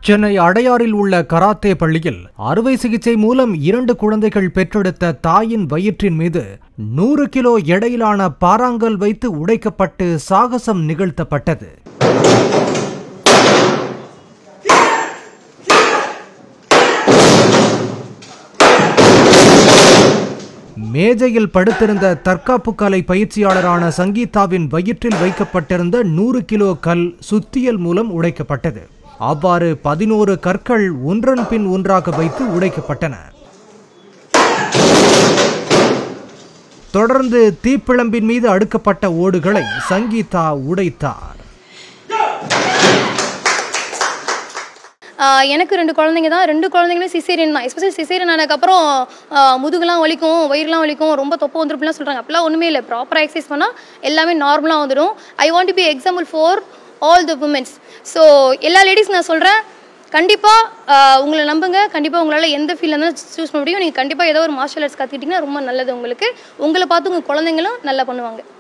சென்னை அடையாறில் உள்ள கராத்தே பள்ளியில் அறுவை சிகிச்சை மூலம் இரண்டு குழந்தைகள் பெற்றெடுத்த தாயின் வயிற்றின் மீது நூறு கிலோ எடையிலான பாறாங்கல் வைத்து உடைக்கப்பட்டு சாகசம் நிகழ்த்தப்பட்டது மேஜையில் படுத்திருந்த தற்காப்பு கலை பயிற்சியாளரான சங்கீதாவின் வயிற்றில் வைக்கப்பட்டிருந்த நூறு கிலோ கல் சுத்தியல் மூலம் உடைக்கப்பட்டது அவ்வாறு பதினோரு கற்கள் ஒன்றன் பின் ஒன்றாக வைத்து உடைக்கப்பட்டன தொடர்ந்து தீப்பிழம்பின் மீது அடுக்கப்பட்ட ஓடுகளை சங்கீதா உடைத்தார் ஆஹ் எனக்கு ரெண்டு குழந்தைங்க தான் ரெண்டு குழந்தைங்களும் சிசேரியன் தான் எஸ்பெஷலி சிசேரியன் ஆனதுக்கப்புறம் முதுகுலாம் வலிக்கும் வயிறுலாம் வலிக்கும் ரொம்ப தொப்பை வந்துருப்புலாம் சொல்கிறாங்க அப்படிலாம் ஒன்றுமே இல்லை ப்ராப்பராக எக்ஸசைஸ் பண்ணால் எல்லாமே நார்மலாக வந்துடும் I want to be example for all the womens so எல்லா லேடிஸ் நான் சொல்கிறேன் கண்டிப்பாக உங்களை நம்புங்க கண்டிப்பாக உங்களால் எந்த ஃபீல்டில் இருந்தாலும் சூஸ் பண்ண முடியும் நீங்கள் கண்டிப்பாக ஏதோ ஒரு மார்ஷல் ஆர்ட்ஸ் கற்றுக்கிட்டிங்கன்னா ரொம்ப நல்லது உங்களுக்கு உங்களை பார்த்து உங்கள் குழந்தைங்களும் நல்லா பண்ணுவாங்க